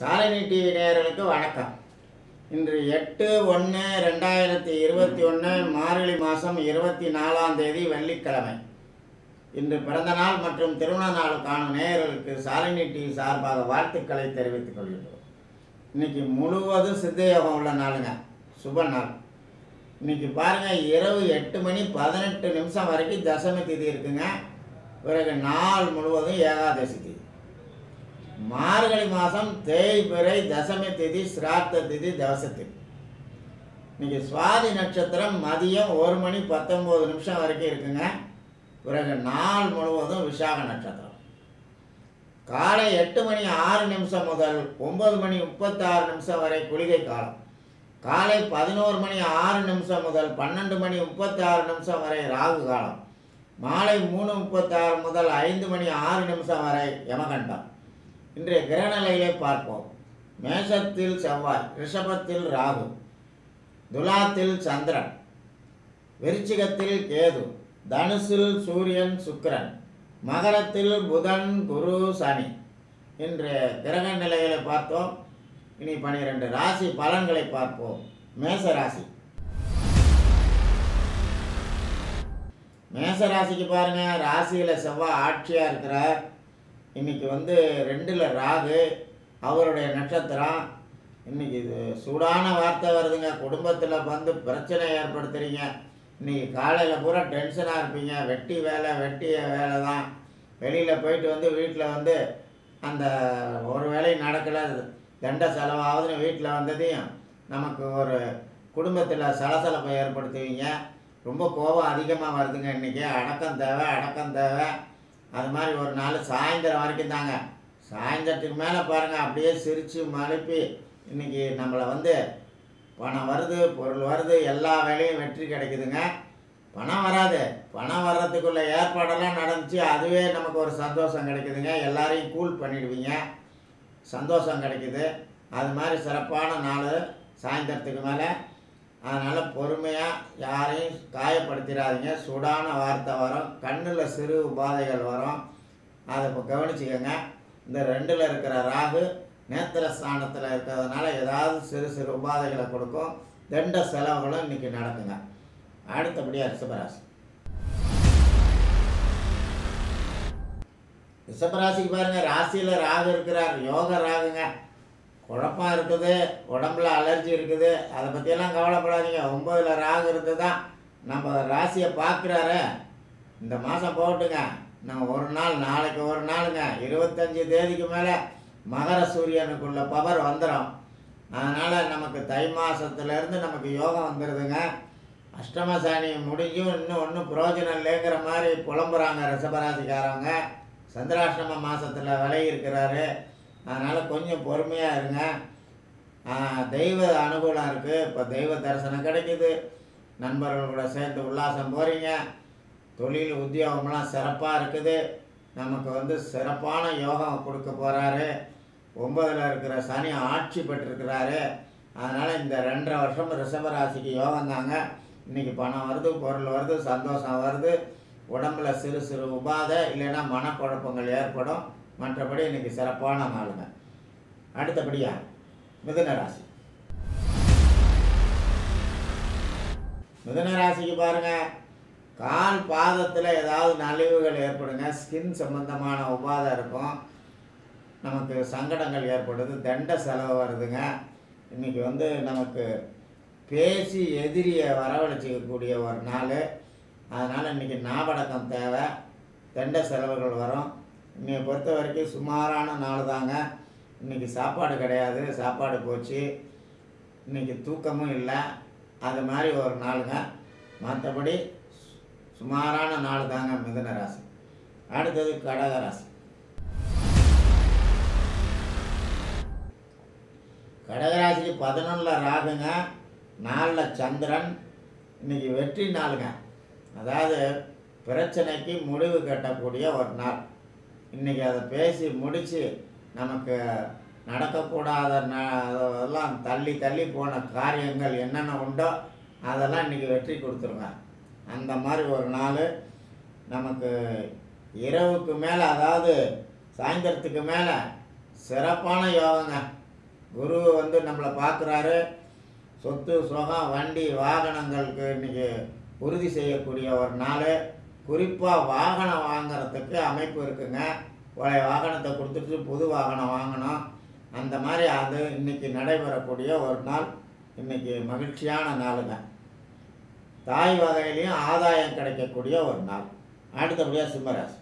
Shalini TV நேயர்களுக்கு வணக்கம் இன்று எட்டு ஒன்று ரெண்டாயிரத்தி இருபத்தி ஒன்று மார்கழி மாதம் இருபத்தி நாலாம் தேதி வெள்ளிக்கிழமை இன்று பிறந்த நாள் மற்றும் திருமண நாள் காணும் நேயர்களுக்கு சாலினி டிவி சார்பாக வாழ்த்துக்களை தெரிவித்துக் கொள்கின்றோம் இன்னைக்கு முழுவதும் சித்த யோகம் உள்ள நாளுங்க சுப நாள் இன்னைக்கு பாருங்க இரவு எட்டு மணி பதினெட்டு நிமிஷம் வரைக்கும் தசமி திதி இருக்குங்க பிறகு நாள் முழுவதும் ஏகாதசி திதி மார்கழி மாதம் தேய்பிறை தசமி திதி சிராத்த திதி தவச திதி இன்னைக்கு சுவாதி நட்சத்திரம் மதியம் ஒரு மணி பத்தொம்போது நிமிஷம் வரைக்கும் இருக்குங்க பிறகு நாள் முழுவதும் விசாக நட்சத்திரம் காலை எட்டு மணி ஆறு நிமிஷம் முதல் ஒன்பது மணி முப்பத்தாறு நிமிஷம் வரை குளிகை காலம் காலை பதினோரு மணி ஆறு நிமிஷம் முதல் பன்னெண்டு மணி முப்பத்தாறு நிமிஷம் வரை ராகு காலம் மாலை மூணு முப்பத்தாறு முதல் ஐந்து மணி ஆறு நிமிஷம் வரை யமகண்டம் இன்றைய கிரகநிலையை பார்ப்போம் மேஷத்தில் செவ்வாய் ரிஷபத்தில் ராகு துலாத்தில் சந்திரன் விருச்சிகத்தில் கேது தனுசில் சூரியன் சுக்கிரன் மகரத்தில் புதன் குரு சனி இன்று கிரக நிலைகளை பார்த்தோம் இனி பனிரெண்டு ராசி பலன்களை பார்ப்போம் மேச ராசி மேச ராசிக்கு பாருங்க ராசியில் செவ்வாய் ஆட்சியாக இருக்கிறார் இன்னைக்கு வந்து ரெண்டில் ராகு அவருடைய நட்சத்திரம் இன்னைக்கு இது சூடான வார்த்தை வருதுங்க குடும்பத்தில் வந்து பிரச்சனை ஏற்படுத்துறீங்க இன்னைக்கு காலையில் பூரா டென்ஷனாக இருப்பீங்க வெட்டி வேலை வெட்டி வேலை தான் வெளியில் போயிட்டு வந்து வீட்டில் வந்து அந்த ஒரு வேலையும் நடக்கலை தண்ட செலவாகுதுன்னு வீட்டில் வந்ததையும் நமக்கு ஒரு குடும்பத்தில் சலசலப்பை ஏற்படுத்துவீங்க ரொம்ப கோபம் அதிகமாக வருதுங்க இன்றைக்கி அடக்கம் தேவை அடக்கம் தேவை அது மாதிரி ஒரு நாள் சாயந்தரம் வரைக்கும் தாங்க சாயந்தரத்துக்கு மேலே பாருங்கள் அப்படியே சிரித்து மழுப்பி இன்றைக்கி நம்மளை வந்து பணம் வருது பொருள் வருது எல்லா வேலையும் வெற்றி கிடைக்குதுங்க பணம் வராது பணம் வர்றதுக்குள்ள ஏற்பாடெல்லாம் நடந்துச்சு அதுவே நமக்கு ஒரு சந்தோஷம் கிடைக்குதுங்க எல்லாரையும் கூல் பண்ணிடுவீங்க சந்தோஷம் கிடைக்குது அது மாதிரி சிறப்பான நாள் சாயந்தரத்துக்கு மேலே அதனால் பொறுமையாக யாரையும் காயப்படுத்திடாதீங்க சூடான வார்த்தை வரும் கண்ணில் சிறு உபாதைகள் வரும் அதை இப்போ கவனிச்சுக்கோங்க இந்த ரெண்டில் இருக்கிற ராகு நேத்திர ஸ்தானத்தில் இருக்கிறதுனால ஏதாவது சிறு சிறு உபாதைகளை கொடுக்கும் தண்ட செலவுகளும் இன்றைக்கி நடக்குங்க அடுத்தபடியாக ரிஷபராசி ரிஷபராசிக்கு பாருங்கள் ராசியில் ராகு இருக்கிறார் யோக ராகுங்க குழப்பம் இருக்குது உடம்புல அலர்ஜி இருக்குது அதை பற்றியெல்லாம் கவலைப்படாதீங்க ஒம்பதில் ராகு இருந்து தான் நம்ம ராசியை பார்க்குறாரு இந்த மாதம் போட்டுங்க நம்ம ஒரு நாள் நாளைக்கு ஒரு நாளுங்க இருபத்தஞ்சி தேதிக்கு மேலே மகர சூரியனுக்குள்ள பவர் வந்துடும் அதனால் நமக்கு தை மாதத்துலேருந்து நமக்கு யோகம் வந்துடுதுங்க அஷ்டம சனி முடிஞ்சும் இன்னும் ஒன்றும் பிரயோஜனம் இல்லைங்கிற மாதிரி புலம்புறாங்க ரிஷபராசிக்காரவங்க சந்திராஷ்டம மாதத்தில் விலகி இருக்கிறாரு அதனால் கொஞ்சம் பொறுமையாக இருங்க தெய்வ அனுகூலம் இருக்குது இப்போ தெய்வ தரிசனம் கிடைக்குது நண்பர்கள் கூட சேர்ந்து உல்லாசம் போகிறீங்க தொழில் உத்தியோகம்லாம் சிறப்பாக இருக்குது நமக்கு வந்து சிறப்பான யோகம் கொடுக்க போகிறாரு ஒன்பதில் இருக்கிற சனி ஆட்சி பெற்றிருக்கிறாரு அதனால் இந்த ரெண்டரை வருஷம் ரிஷபராசிக்கு யோகம் தாங்க இன்றைக்கி பணம் வருது பொருள் வருது சந்தோஷம் வருது உடம்புல சிறு சிறு உபாதை இல்லைன்னா மனக்குழப்பங்கள் ஏற்படும் மற்றபடி இன்றைக்கி சிறப்பான நாளுங்க அடுத்தபடியாக மிதுன ராசி மிதுன ராசிக்கு பாருங்கள் கால் பாதத்தில் ஏதாவது நலிவுகள் ஏற்படுங்க ஸ்கின் சம்மந்தமான உபாதை இருக்கும் நமக்கு சங்கடங்கள் ஏற்படுது தண்ட செலவு வருதுங்க இன்றைக்கி வந்து நமக்கு பேசி எதிரியை வரவழைச்சிக்கக்கூடிய ஒரு நாள் அதனால் இன்றைக்கி ஞாபடக்கம் தேவை தண்ட செலவுகள் வரும் இன்னையை பொறுத்த வரைக்கும் சுமாரான நாள் தாங்க இன்றைக்கி சாப்பாடு கிடையாது சாப்பாடு போச்சு இன்றைக்கி தூக்கமும் இல்லை அது மாதிரி ஒரு நாளுங்க மற்றபடி சுமாரான நாள் தாங்க மிதுன ராசி அடுத்தது கடக ராசி கடகராசிக்கு பதினொன்றில் ராகுங்க நாலில் சந்திரன் இன்னைக்கு வெற்றி நாளுங்க அதாவது பிரச்சனைக்கு முடிவு கட்டக்கூடிய ஒரு நாள் இன்றைக்கி அதை பேசி முடித்து நமக்கு நடக்கக்கூடாத அதெல்லாம் தள்ளி தள்ளி போன காரியங்கள் என்னென்ன உண்டோ அதெல்லாம் இன்றைக்கி வெற்றி கொடுத்துருங்க அந்த மாதிரி ஒரு நாள் நமக்கு இரவுக்கு மேலே அதாவது சாயந்தரத்துக்கு மேலே சிறப்பான யோகங்க குரு வந்து நம்மளை பார்க்குறாரு சொத்து சுகம் வண்டி வாகனங்களுக்கு இன்னைக்கு உறுதி செய்யக்கூடிய ஒரு நாள் குறிப்பாக வாகனம் வாங்குறதுக்கு அமைப்பு இருக்குங்க பழைய வாகனத்தை கொடுத்துட்டு புது வாகனம் வாங்கணும் அந்த மாதிரி அது இன்னைக்கு நடைபெறக்கூடிய ஒரு நாள் இன்னைக்கு மகிழ்ச்சியான நாளுங்க தாய் வகையிலையும் ஆதாயம் கிடைக்கக்கூடிய ஒரு நாள் அடுத்தபடியாக சிம்மராசி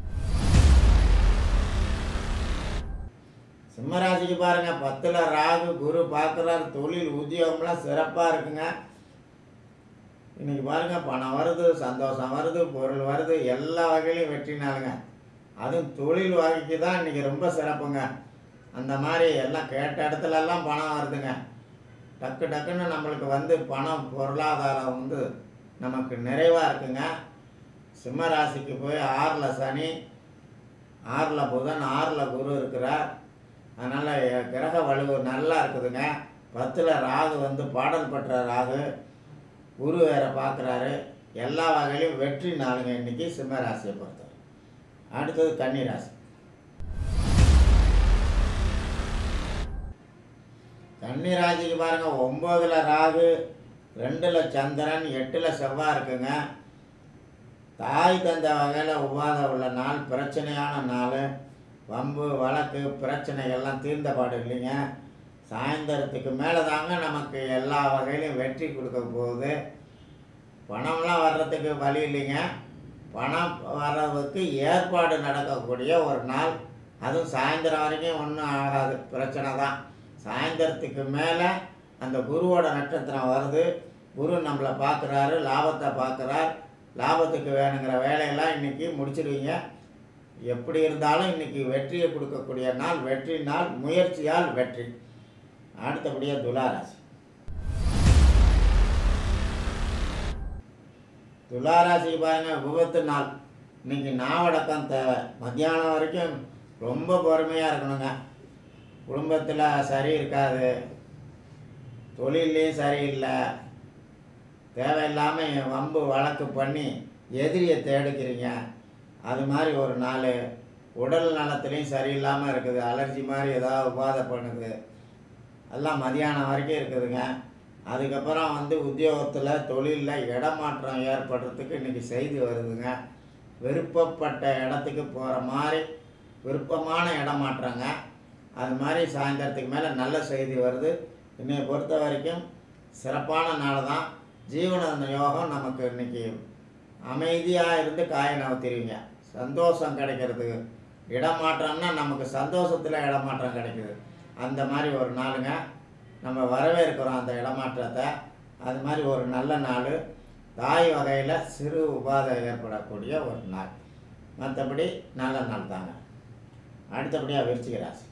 சிம்மராசிக்கு பாருங்க பத்தில் ராகு குரு பார்க்குறாரு தொழில் உத்தியோகம்லாம் சிறப்பாக இருக்குங்க இன்னைக்கு பாருங்க பணம் வருது சந்தோஷம் வருது பொருள் வருது எல்லா வகையிலையும் வெற்றி நாளுங்க அதுவும் தொழில் வகைக்கு தான் இன்னைக்கு ரொம்ப சிறப்புங்க அந்த மாதிரி எல்லாம் கேட்ட இடத்துல எல்லாம் பணம் வருதுங்க டக்கு டக்குன்னு நம்மளுக்கு வந்து பணம் பொருளாதாரம் வந்து நமக்கு நிறைவாக இருக்குங்க சிம்ம ராசிக்கு போய் ஆறில் சனி ஆறில் புதன் ஆறில் குரு இருக்கிறார் அதனால் கிரக வலுவு நல்லா இருக்குதுங்க பத்தில் ராகு வந்து பாடல் பெற்ற ராகு குரு வேற பார்க்குறாரு எல்லா வகையிலும் வெற்றி நாளுங்க இன்னைக்கு சிம்ம ராசியை பொறுத்தவரை அடுத்தது கன்னி ராசி கன்னி ராசிக்கு பாருங்க ஒம்போதுல ராகு ரெண்டுல சந்திரன் எட்டுல செவ்வாய் இருக்குங்க தாய் தந்த வகையில் உபாதை உள்ள நாள் பிரச்சனையான நாள் வம்பு வழக்கு பிரச்சனைகள்லாம் தீர்ந்த பாடு இல்லைங்க சாயந்தரத்துக்கு மேலே தாங்க நமக்கு எல்லா வகையிலையும் வெற்றி கொடுக்க போகுது பணம்லாம் வர்றதுக்கு வழி இல்லைங்க பணம் வர்றதுக்கு ஏற்பாடு நடக்கக்கூடிய ஒரு நாள் அதுவும் சாயந்தரம் வரைக்கும் ஒன்றும் ஆகாது பிரச்சனை தான் சாயந்தரத்துக்கு மேலே அந்த குருவோட நட்சத்திரம் வருது குரு நம்மளை பார்க்குறாரு லாபத்தை பார்க்குறார் லாபத்துக்கு வேணுங்கிற வேலையெல்லாம் இன்றைக்கி முடிச்சிடுவீங்க எப்படி இருந்தாலும் இன்றைக்கி வெற்றியை கொடுக்கக்கூடிய நாள் வெற்றி நாள் முயற்சியால் வெற்றி அடுத்தபடியாக துளாராசி துளாராசிக்கு பாருங்க விபத்து நாள் இன்னைக்கு நாவடக்கம் தேவை மத்தியானம் வரைக்கும் ரொம்ப பொறுமையாக இருக்கணுங்க குடும்பத்தில் சரி இருக்காது தொழிலையும் சரியில்லை தேவையில்லாமல் வம்பு வழக்கு பண்ணி எதிரியை தேடிக்கிறீங்க அது மாதிரி ஒரு நாள் உடல் நலத்துலேயும் சரியில்லாமல் இருக்குது அலர்ஜி மாதிரி ஏதாவது உபாதை பண்ணுது எல்லாம் மதியானம் வரைக்கும் இருக்குதுங்க அதுக்கப்புறம் வந்து உத்தியோகத்தில் தொழிலில் இடமாற்றம் ஏற்படுறதுக்கு இன்றைக்கி செய்தி வருதுங்க விருப்பப்பட்ட இடத்துக்கு போகிற மாதிரி விருப்பமான இடமாற்றங்க அது மாதிரி சாயந்தரத்துக்கு மேலே நல்ல செய்தி வருது என்னை பொறுத்த வரைக்கும் சிறப்பான நாள் தான் ஜீவன யோகம் நமக்கு இன்னைக்கு அமைதியாக இருந்து காய நகர்த்திடுவீங்க சந்தோஷம் கிடைக்கிறதுக்கு இடமாற்றம்னா நமக்கு சந்தோஷத்தில் இடமாற்றம் கிடைக்குது அந்த மாதிரி ஒரு நாளுங்க நம்ம வரவேற்கிறோம் அந்த இடமாற்றத்தை அது மாதிரி ஒரு நல்ல நாள் தாய் வகையில் சிறு உபாதை ஏற்படக்கூடிய ஒரு நாள் மற்றபடி நல்ல நாள் தாங்க அடுத்தபடியாக விருச்சிக ராசி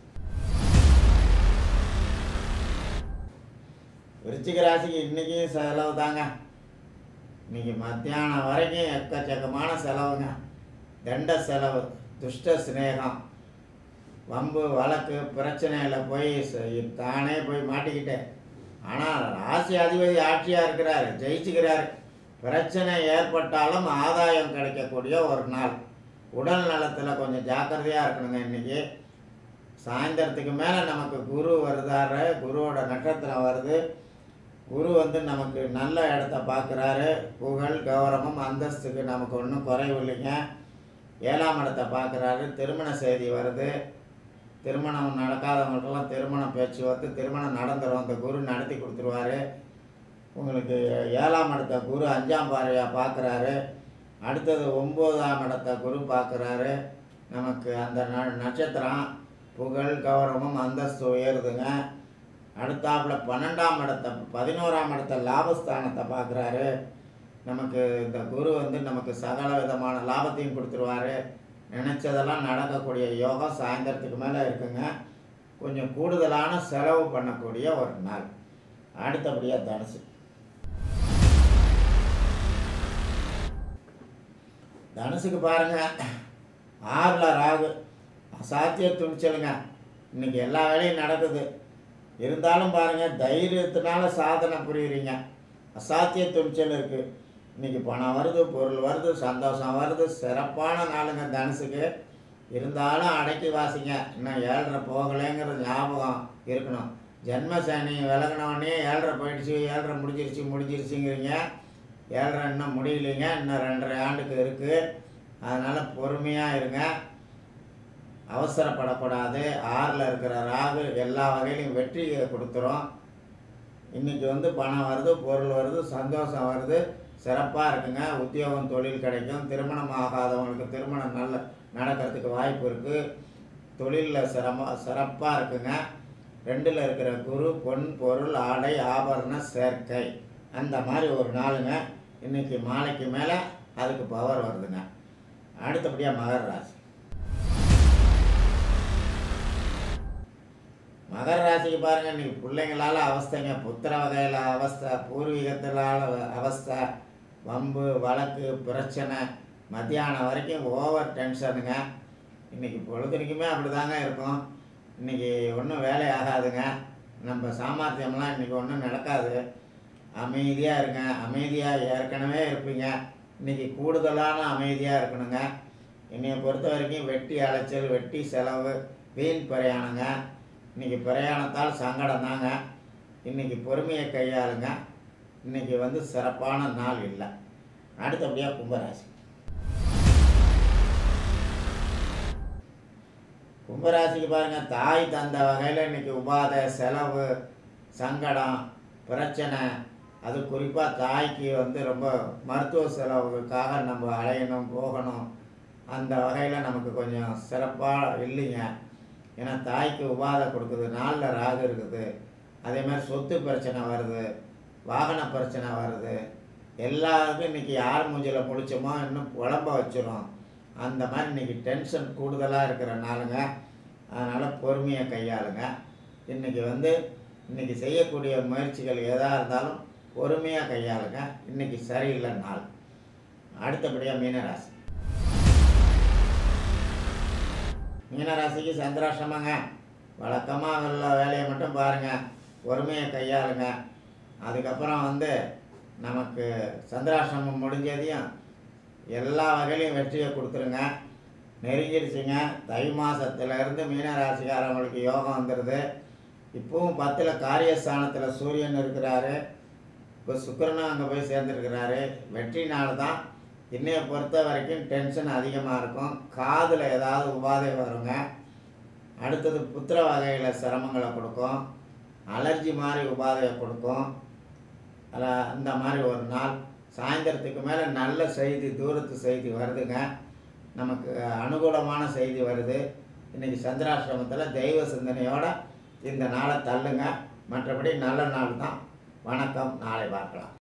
விருச்சிக ராசிக்கு இன்றைக்கும் செலவு தாங்க இன்னைக்கு மத்தியானம் வரைக்கும் எக்கச்சக்கமான செலவுங்க தண்ட செலவு துஷ்ட சிநேகம் வம்பு வழக்கு பிரச்சனையில் போய் ச- தானே போய் மாட்டிக்கிட்டேன் ஆனால் ராசி அதிபதி ஆட்சியாக இருக்கிறார் ஜெயிச்சுக்கிறார் பிரச்சனை ஏற்பட்டாலும் ஆதாயம் கிடைக்கக்கூடிய ஒரு நாள் உடல் நலத்தில் கொஞ்சம் ஜாக்கிரதையாக இருக்கணுங்க இன்றைக்கி சாயந்தரத்துக்கு மேலே நமக்கு குரு வருதாரு குருவோட நட்சத்திரம் வருது குரு வந்து நமக்கு நல்ல இடத்த பார்க்குறாரு புகழ் கௌரவம் அந்தஸ்துக்கு நமக்கு ஒன்றும் குறைவு இல்லைங்க ஏழாம் இடத்த பார்க்குறாரு திருமண செய்தி வருது திருமணம் நடக்காதவங்களுக்கெல்லாம் திருமண பேச்சு வந்து திருமணம் நடந்துடும் அந்த குரு நடத்தி கொடுத்துருவாரு உங்களுக்கு ஏழாம் இடத்த குரு அஞ்சாம் பார்வையாக பார்க்குறாரு அடுத்தது ஒம்போதாம் இடத்த குரு பார்க்குறாரு நமக்கு அந்த ந நட்சத்திரம் புகழ் கௌரவம் அந்தஸ்து உயருதுங்க அடுத்தாப்புல பன்னெண்டாம் இடத்த பதினோராம் இடத்த லாபஸ்தானத்தை பார்க்குறாரு நமக்கு இந்த குரு வந்து நமக்கு சகல விதமான லாபத்தையும் கொடுத்துருவாரு நினச்சதெல்லாம் நடக்கக்கூடிய யோகம் சாயந்தரத்துக்கு மேலே இருக்குங்க கொஞ்சம் கூடுதலான செலவு பண்ணக்கூடிய ஒரு நாள் அடுத்தபடியாக தனுசு தனுசுக்கு பாருங்க ஆறில் ராகு அசாத்திய துணிச்சலுங்க இன்னைக்கு எல்லா வேலையும் நடக்குது இருந்தாலும் பாருங்க தைரியத்தினால சாதனை புரியுறீங்க அசாத்திய துணிச்சல் இருக்குது இன்னைக்கு பணம் வருது பொருள் வருது சந்தோஷம் வருது சிறப்பான நாளுங்க தனுசுக்கு இருந்தாலும் அடக்கி வாசிங்க இன்னும் ஏழரை போகலைங்கிறது ஞாபகம் இருக்கணும் ஜென்ம சனி விலகினோடனே ஏழரை போயிடுச்சு ஏழரை முடிஞ்சிருச்சு முடிஞ்சிருச்சுங்கிறீங்க ஏழரை இன்னும் முடியலைங்க இன்னும் ரெண்டரை ஆண்டுக்கு இருக்குது அதனால் பொறுமையாக இருங்க அவசரப்படக்கூடாது ஆறில் இருக்கிற ராகு எல்லா வகையிலையும் வெற்றியை கொடுத்துரும் இன்றைக்கி வந்து பணம் வருது பொருள் வருது சந்தோஷம் வருது சிறப்பாக இருக்குங்க உத்தியோகம் தொழில் கிடைக்கும் திருமணம் ஆகாதவங்களுக்கு திருமணம் நல்ல நடக்கிறதுக்கு வாய்ப்பு இருக்குது தொழிலில் சிரம சிறப்பாக இருக்குங்க ரெண்டில் இருக்கிற குரு பொன் பொருள் ஆடை ஆபரண சேர்க்கை அந்த மாதிரி ஒரு நாளுங்க இன்றைக்கி மாலைக்கு மேலே அதுக்கு பவர் வருதுங்க அடுத்தபடியாக மகர ராசி மகர ராசிக்கு பாருங்கள் இன்றைக்கி பிள்ளைங்களால் அவஸ்தைங்க புத்திர வகையில் அவஸ்தை பூர்வீகத்திலால் அவஸ்தை வம்பு வழக்கு பிரச்சனை மத்தியானம் வரைக்கும் ஓவர் டென்ஷனுங்க இன்றைக்கி பொழுதுனிக்குமே அப்படி தாங்க இருக்கும் இன்றைக்கி ஒன்றும் வேலை ஆகாதுங்க நம்ம சாமர்த்தியம்லாம் இன்றைக்கி ஒன்றும் நடக்காது அமைதியாக இருங்க அமைதியாக ஏற்கனவே இருப்பீங்க இன்றைக்கி கூடுதலான அமைதியாக இருக்கணுங்க என்னைய பொறுத்த வரைக்கும் வெட்டி அலைச்சல் வெட்டி செலவு வீண் பிரயாணங்க இன்றைக்கி பிரயாணத்தால் சங்கடம் தாங்க இன்றைக்கி பொறுமையை கையாளுங்க இன்றைக்கி வந்து சிறப்பான நாள் இல்லை அடுத்தபடியாக கும்பராசி கும்பராசிக்கு பாருங்கள் தாய் தந்த வகையில் இன்றைக்கி உபாதை செலவு சங்கடம் பிரச்சனை அது குறிப்பாக தாய்க்கு வந்து ரொம்ப மருத்துவ செலவுக்காக நம்ம அலையணும் போகணும் அந்த வகையில் நமக்கு கொஞ்சம் சிறப்பாக இல்லைங்க ஏன்னா தாய்க்கு உபாதை கொடுக்குது நாளில் ராகு இருக்குது அதே மாதிரி சொத்து பிரச்சனை வருது வாகன பிரச்சனை வருது எல்லாருக்கும் இன்றைக்கி யார் மூஞ்சில் முழிச்சோமோ இன்னும் குழம்ப வச்சிரும் அந்த மாதிரி இன்றைக்கி டென்ஷன் கூடுதலாக இருக்கிற நாளுங்க அதனால் பொறுமையை கையாளுங்க இன்றைக்கி வந்து இன்றைக்கி செய்யக்கூடிய முயற்சிகள் எதாக இருந்தாலும் பொறுமையாக கையாளுங்க இன்றைக்கி சரியில்லை நாள் அடுத்தபடியாக மீனராசி மீனராசிக்கு சந்திராஷ்டமங்க வழக்கமாக உள்ள வேலையை மட்டும் பாருங்கள் பொறுமையை கையாளுங்க அதுக்கப்புறம் வந்து நமக்கு சந்திராஷ்டமம் முடிஞ்சதையும் எல்லா வகையிலையும் வெற்றியை கொடுத்துருங்க நெருங்கிடுச்சுங்க தை மாதத்துலேருந்து மீனராசிக்காரங்களுக்கு யோகம் வந்துடுது இப்போவும் பத்தில் காரியஸ்தானத்தில் சூரியன் இருக்கிறாரு இப்போ சுக்கிரனும் அங்கே போய் சேர்ந்துருக்கிறாரு வெற்றி நாள் தான் இன்னைய பொறுத்த வரைக்கும் டென்ஷன் அதிகமாக இருக்கும் காதில் ஏதாவது உபாதை வருங்க அடுத்தது புத்திர வகையில் சிரமங்களை கொடுக்கும் அலர்ஜி மாதிரி உபாதையை கொடுக்கும் அதில் அந்த மாதிரி ஒரு நாள் சாயந்தரத்துக்கு மேலே நல்ல செய்தி தூரத்து செய்தி வருதுங்க நமக்கு அனுகூலமான செய்தி வருது இன்றைக்கி சந்திராசிரமத்தில் தெய்வ சிந்தனையோட இந்த நாளை தள்ளுங்க மற்றபடி நல்ல நாள் தான் வணக்கம் நாளை பார்க்கலாம்